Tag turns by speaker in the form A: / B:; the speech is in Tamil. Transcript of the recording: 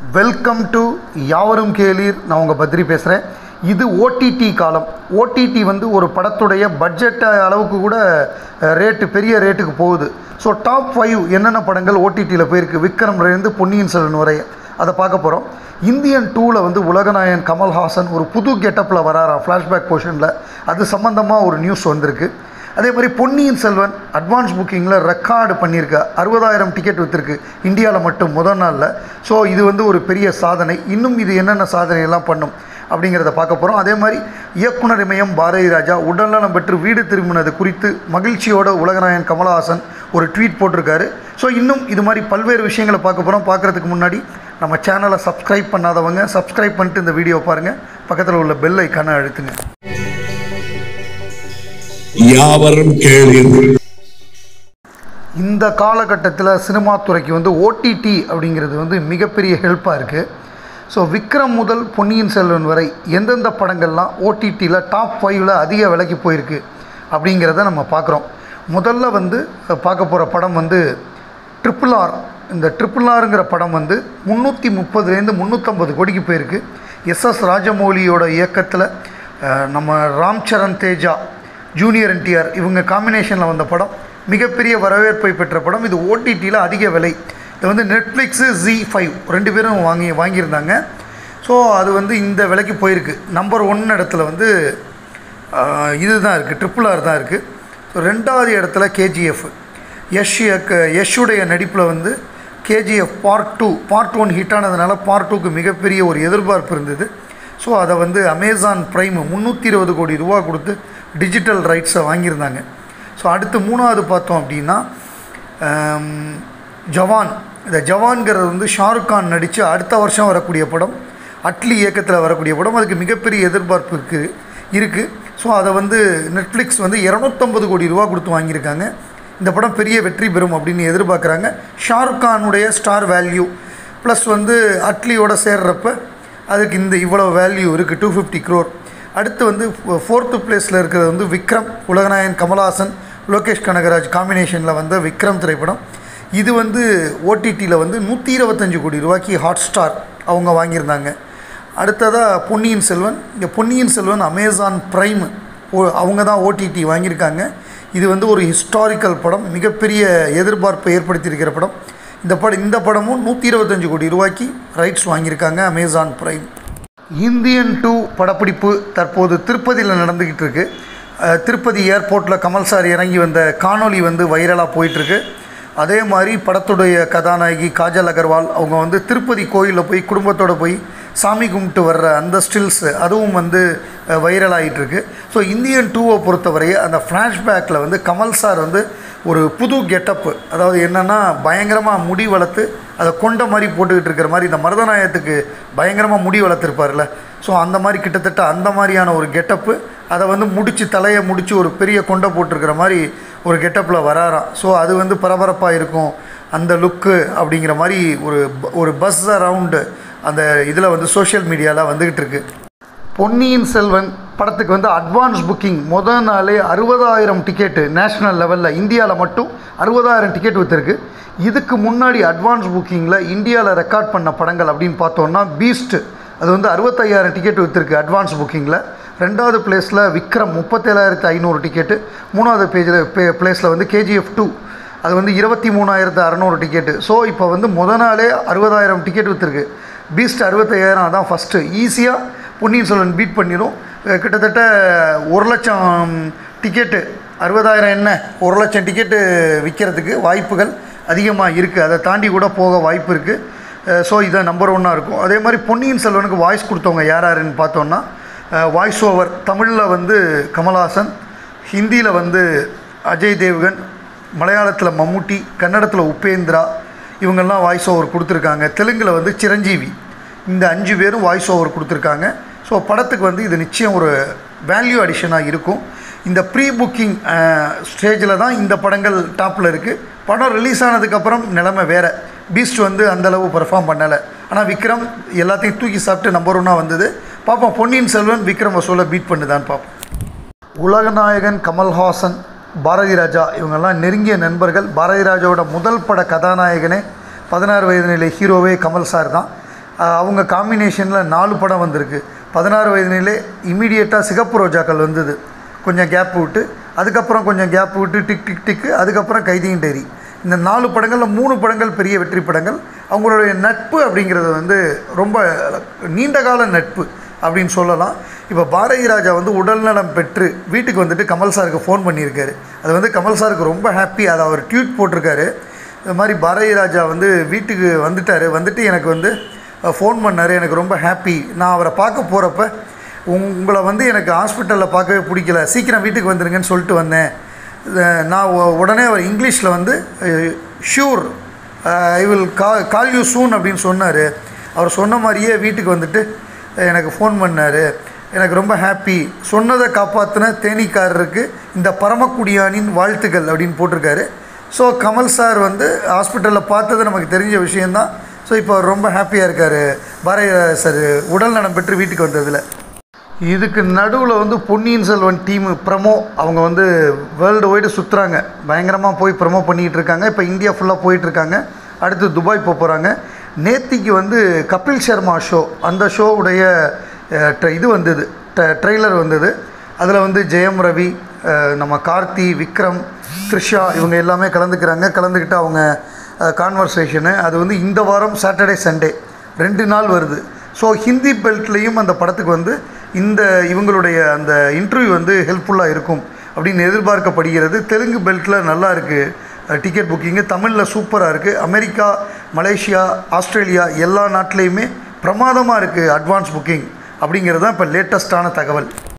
A: வெல்கம் டு யாவரும் கேளீர் நான் உங்கள் பத்ரி பேசுகிறேன் இது ஓடிடி காலம் ஓடிடி வந்து ஒரு படத்துடைய பட்ஜெட் அளவுக்கு கூட ரேட்டு பெரிய ரேட்டுக்கு போகுது ஸோ டாப் ஃபைவ் என்னென்ன படங்கள் ஓடிடியில் போயிருக்கு விக்ரம்லேருந்து பொன்னியின் செல்வன் வரை அதை பார்க்க போகிறோம் இந்தியன் டூவில் வந்து உலகநாயகன் கமல்ஹாசன் ஒரு புது கெட்டப்பில் வராராம் ஃப்ளாஷ்பேக் போர்ஷனில் அது சம்மந்தமாக ஒரு நியூஸ் வந்திருக்கு அதே மாதிரி பொன்னியின் செல்வன் அட்வான்ஸ் புக்கிங்கில் ரெக்கார்டு பண்ணியிருக்க அறுபதாயிரம் டிக்கெட் விற்றுருக்கு இந்தியாவில் மட்டும் முதல் நாளில் ஸோ இது வந்து ஒரு பெரிய சாதனை இன்னும் இது என்னென்ன சாதனையெல்லாம் பண்ணும் அப்படிங்கிறத பார்க்க போகிறோம் அதே மாதிரி இயக்குனர் இமயம் பாரதி ராஜா உடல்நலம் பெற்று வீடு திரும்பினது குறித்து மகிழ்ச்சியோட உலகநாயகன் கமலஹாசன் ஒரு ட்வீட் போட்டிருக்காரு ஸோ இன்னும் இது மாதிரி பல்வேறு விஷயங்களை பார்க்க போகிறோம் பார்க்குறதுக்கு முன்னாடி நம்ம சேனலை சப்ஸ்கிரைப் பண்ணாதவங்க சப்ஸ்கிரைப் பண்ணிட்டு இந்த வீடியோ பாருங்கள் பக்கத்தில் உள்ள பெல் ஐக்கானை அழுத்துங்க
B: யாவரும் கேளீர்
A: இந்த காலகட்டத்தில் சினிமா துறைக்கு வந்து ஓடிடி அப்படிங்கிறது வந்து மிகப்பெரிய ஹெல்ப்பாக இருக்குது ஸோ விக்ரம் முதல் பொன்னியின் செல்வன் வரை எந்தெந்த படங்கள்லாம் ஓடிடியில் டாப் ஃபைவ்ல அதிக விலைக்கு போயிருக்கு அப்படிங்கிறத நம்ம பார்க்குறோம் முதல்ல வந்து அஹ், பார்க்க போகிற படம் வந்து ட்ரிபிள் ஆர் இந்த ட்ரிபிள் ஆருங்கிற படம் வந்து முந்நூற்றி முப்பதுலேருந்து முந்நூற்றம்பது கோடிக்கு போயிருக்கு எஸ்எஸ் ராஜமௌலியோட இயக்கத்தில் அஹ், நம்ம ராம் சரண் தேஜா ஜூனியர் என்டிஆர் இவங்க காம்பினேஷனில் வந்த படம் மிகப்பெரிய வரவேற்பை பெற்ற படம் இது ஓடிடியில் அதிக விலை இது வந்து நெட்ஃப்ளிக்ஸு ஜி ஃபைவ் ரெண்டு பேரும் வாங்கி வாங்கியிருந்தாங்க ஸோ அது வந்து இந்த விலைக்கு போயிருக்கு நம்பர் ஒன் இடத்துல வந்து ஆஹ், இது தான் இருக்குது ட்ரிபிள் ஆர் தான் இருக்குது ஸோ ரெண்டாவது இடத்துல கேஜிஎஃப் யஷ் இயக்க- யஷுடைய நடிப்பில் வந்து KGF part two part one hit ஆனதுனால பார்ட் டூக்கு மிகப்பெரிய ஒரு எதிர்பார்ப்பு இருந்தது ஸோ அதை வந்து அமேசான் ப்ரைம் முந்நூற்றி இருபது கோடி ரூபா கொடுத்து டிஜிட்டல் ரைட்ஸை வாங்கியிருந்தாங்க ஸோ அடுத்து மூணாவது பார்த்தோம் அப்படின்னா ஆம், ஜவான் இந்த ஜவான்கிறது வந்து ஷாருக் கான் நடித்து அடுத்த வருஷம் வரக்கூடிய படம் அட்லி இயக்கத்தில் வரக்கூடிய படம் அதுக்கு மிகப்பெரிய எதிர்பார்ப்பு இருக்குது இருக்குது ஸோ அதை வந்து நெட்ஃப்ளிக்ஸ் வந்து இரநூத்தம்பது கோடி ரூபா கொடுத்து வாங்கியிருக்காங்க இந்த படம் பெரிய வெற்றி பெறும் அப்படின்னு எதிர்பார்க்குறாங்க ஷாருக் கானுடைய ஸ்டார் வேல்யூ ப்ளஸ் வந்து அட்லியோட சேர்றப்ப அதுக்கு இந்த இவ்வளோ வேல்யூ இருக்குது டூ ஃபிஃப்டி க்ரோர் அடுத்து வந்து ஃபோர்த்து பிளேஸில் இருக்கிறது வந்து விக்ரம் உலகநாயகன் கமல்ஹாசன் லோகேஷ் கனகராஜ் காம்பினேஷனில் வந்த விக்ரம் திரைப்படம் இது வந்து ஓடிடியில் வந்து நூற்றி இருபத்தஞ்சு கோடி ரூபாய்க்கு ஹாட் ஸ்டார் அவங்க வாங்கியிருந்தாங்க அடுத்ததாக பொன்னியின் செல்வன் இந்த பொன்னியின் செல்வன் அமேசான் ப்ரைம் அவங்க தான் ஓடிடி வாங்கியிருக்காங்க இது வந்து ஒரு ஹிஸ்டாரிக்கல் படம் மிகப்பெரிய எதிர்பார்ப்பை ஏற்படுத்தியிருக்கிற படம் இந்த படம் இந்த படமும் நூற்றி இருபத்தஞ்சு கோடி ரூபாய்க்கு ரைட்ஸ் வாங்கியிருக்காங்க அமேசான் ப்ரைம் இந்தியன் டூ படப்பிடிப்பு தற்போது திருப்பதியில் நடந்துக்கிட்டு இருக்கு அஹ், திருப்பதி ஏர்போர்ட்டில் கமல் சார் இறங்கி வந்த காணொளி வந்து வைரலாக போயிட்டுருக்கு அதே மாதிரி படத்துடைய கதாநாயகி காஜல் அகர்வால் அவங்க வந்து திருப்பதி கோயிலில் போய் குடும்பத்தோடு போய் சாமி கும்பிட்டு வர்ற அந்த ஸ்டில்ஸ் அதுவும் வந்து வைரல் ஆகிட்டுருக்கு ஸோ இந்தியன் டூவை பொறுத்தவரை அந்த ஃப்ளாஷ்பேக்கில் வந்து கமல் சார் வந்து ஒரு புது கெட்டப்பு அதாவது என்னென்னா பயங்கரமாக முடி வளர்த்து அதை கொண்ட மாதிரி போட்டுக்கிட்டு இருக்கிற மாதிரி இந்த மருதநாயகத்துக்கு பயங்கரமாக முடி வளர்த்துருப்பார்ல ஸோ அந்த மாதிரி கிட்டத்தட்ட அந்த மாதிரியான ஒரு கெட்டப்பு அதை வந்து முடித்து தலையை முடித்து ஒரு பெரிய கொண்டை போட்டிருக்கிற மாதிரி ஒரு கெட்டப்பில் வராராம் ஸோ அது வந்து பரபரப்பாக இருக்கும் அந்த லுக்கு அப்படிங்கிற மாதிரி ஒரு ப- ஒரு பஸ் அரவுண்டு அந்த இதில் வந்து சோஷியல் மீடியாவில் வந்துக்கிட்டு இருக்கு பொன்னியின் செல்வன் படத்துக்கு வந்து அட்வான்ஸ் புக்கிங் முதல் நாளே அறுபதாயிரம் டிக்கெட்டு நேஷ்னல் லெவலில் இந்தியாவில் மட்டும் அறுபதாயிரம் டிக்கெட் விற்றுருக்கு இதுக்கு முன்னாடி அட்வான்ஸ் புக்கிங்கில் இந்தியாவில் ரெக்கார்ட் பண்ண படங்கள் அப்படின்னு பார்த்தோன்னா பீஸ்ட் அது வந்து அறுபத்தையாயிரம் டிக்கெட் விற்றுருக்கு அட்வான்ஸ் புக்கிங்கில் ரெண்டாவது பிளேஸில் விக்ரம் முப்பத்தேழாயிரத்து ஐநூறு டிக்கெட்டு மூணாவது பேஜில் பே பிளேஸில் வந்து கேஜிஎஃப் டூ அது வந்து இருபத்தி மூணாயிரத்து அறநூறு டிக்கெட்டு ஸோ இப்போ வந்து முத நாளே அறுபதாயிரம் டிக்கெட் விற்றுருக்கு பீஸ்ட் அறுபத்தையாயிரம் அதான் ஃபஸ்ட்டு ஈஸியாக பொன்னியின் செல்வன் பீட் பண்ணிடும் அஹ் கிட்டத்தட்ட ஒரு லட்சம் டிக்கெட்டு அறுபதாயிரம் என்ன ஒரு லட்சம் டிக்கெட்டு விற்கிறதுக்கு வாய்ப்புகள் அதிகமாக இருக்குது அதை தாண்டி கூட போக வாய்ப்பு இருக்குது ஸோ இதை நம்பர் ஒன்னாக இருக்கும் அதே மாதிரி பொன்னியின் செல்வனுக்கு வாய்ஸ் கொடுத்தவங்க யார் யாருன்னு பார்த்தோன்னா வாய்ஸ் ஓவர் தமிழில் வந்து கமல்ஹாசன் ஹிந்தியில் வந்து அஜய் தேவ்கன் மலையாளத்தில் மம்முட்டி கன்னடத்தில் உபேந்திரா இவங்கெல்லாம் வாய்ஸ் ஓவர் கொடுத்துருக்காங்க தெலுங்கில் வந்து சிரஞ்சீவி இந்த அஞ்சு பேரும் வாய்ஸ் ஓவர் கொடுத்துருக்காங்க ஸோ படத்துக்கு வந்து இது நிச்சயம் ஒரு வேல்யூ அடிஷனாக இருக்கும் இந்த ப்ரீ புக்கிங் ஸ்டேஜில் தான் இந்த படங்கள் டாப்பில் இருக்குது படம் ரிலீஸ் ஆனதுக்கப்புறம் நிலைமை வேறு பீஸ்ட் வந்து அந்தளவு பெர்ஃபார்ம் பண்ணலை ஆனால் விக்ரம் எல்லாத்தையும் தூக்கி சாப்பிட்டு நம்பர் ஒன்னாக வந்தது பார்ப்போம் பொன்னியின் செல்வன் விக்ரம் வசூலை பீட் பண்ணுதான்னு பார்ப்போம் உலகநாயகன் கமல்ஹாசன் பாரதி ராஜா இவங்கெல்லாம் நெருங்கிய நண்பர்கள் பாரதி ராஜாவோட முதல் பட கதாநாயகனே பதினாறு வயது நிலை ஹீரோவே கமல் சார் தான் அஹ், அவங்க காம்பினேஷனில் நாலு படம் வந்திருக்கு பதினாறு வயதினிலே இமீடியட்டாக சிகப்பு ரோஜாக்கள் வந்தது கொஞ்சம் கேப் விட்டு அதுக்கப்புறம் கொஞ்சம் கேப் விட்டு டிக் டிக் டிக்கு அதுக்கப்புறம் கைதியின் டேரி இந்த நாலு படங்களில் மூணு படங்கள் பெரிய வெற்றி படங்கள் அவங்களுடைய நட்பு அப்படிங்கிறது வந்து ரொம்ப நீண்ட கால நட்பு அப்படின்னு சொல்லலாம் இப்போ பாரதி ராஜா வந்து உடல்நலம் பெற்று வீட்டுக்கு வந்துட்டு கமல் சாருக்கு ஃபோன் பண்ணியிருக்காரு அது வந்து கமல் சாருக்கு ரொம்ப ஹாப்பி அதை அவர் ட்வீட் போட்டிருக்காரு இது மாதிரி பாரதி ராஜா வந்து வீட்டுக்கு வந்துட்டார் வந்துட்டு எனக்கு வந்து ஃபோன் பண்ணார் எனக்கு ரொம்ப ஹாப்பி நான் அவரை பார்க்க போகிறப்ப உங்களை வந்து எனக்கு ஹாஸ்பிட்டலில் பார்க்கவே பிடிக்கல சீக்கிரம் வீட்டுக்கு வந்துருங்கன்னு சொல்லிட்டு வந்தேன் அஹ் நான் உ- உடனே அவர் இங்கிலீஷில் வந்து ஷூர் ஐ வில் கா கால் யூ சூன் அப்படின்னு சொன்னார் அவர் சொன்ன மாதிரியே வீட்டுக்கு வந்துட்டு எனக்கு ஃபோன் பண்ணார் எனக்கு ரொம்ப ஹாப்பி சொன்னதை காப்பாற்றின தேனீக்காரருக்கு இந்த பரமக்குடியானின் வாழ்த்துக்கள் அப்படின்னு போட்டிருக்காரு ஸோ கமல் சார் வந்து ஹாஸ்பிட்டலில் பார்த்தது நமக்கு தெரிஞ்ச விஷயந்தான் ஸோ இப்போ அவர் ரொம்ப ஹாப்பியாக இருக்கார் பாரதிய சார் உடல் நலம் பெற்று வீட்டுக்கு வந்ததில் இதுக்கு நடுவில் வந்து பொன்னியின் செல்வன் டீமு ப்ரமோ அவங்க வந்து வேர்ல்டு வைடு சுற்றுறாங்க பயங்கரமாக போய் ப்ரமோ பண்ணிக்கிட்டு இருக்காங்க இப்போ இந்தியா ஃபுல்லாக போயிட்டுருக்காங்க அடுத்து துபாய் போக போகிறாங்க நேத்திக்கு வந்து கபில் சர்மா ஷோ அந்த ஷோவுடைய அஹ், ட்ர- இது வந்தது ட்ரெய்லர் வந்தது அதில் வந்து ஜெயம் ரவி அஹ், நம்ம கார்த்தி விக்ரம் த்ரிஷா இவங்க எல்லாமே கலந்துக்கிறாங்க கலந்துக்கிட்டு அவங்க கான்வர்சேஷனு அது வந்து இந்த வாரம் சாட்டர்டே சண்டே ரெண்டு நாள் வருது ஸோ ஹிந்தி பெல்ட்லேயும் அந்த படத்துக்கு வந்து இந்த இவங்களுடைய அந்த இன்டர்வியூ வந்து ஹெல்ப்ஃபுல்லாக இருக்கும் அப்படின்னு எதிர்பார்க்கப்படுகிறது தெலுங்கு பெல்ட்டில் நல்லா இருக்குது டிக்கெட் புக்கிங்கு தமிழில் சூப்பராக இருக்குது அமெரிக்கா மலேசியா ஆஸ்திரேலியா எல்லா நாட்டிலையுமே பிரமாதமாக இருக்குது அட்வான்ஸ் புக்கிங் அப்படிங்கிறது தான் இப்போ லேட்டஸ்ட்டான தகவல்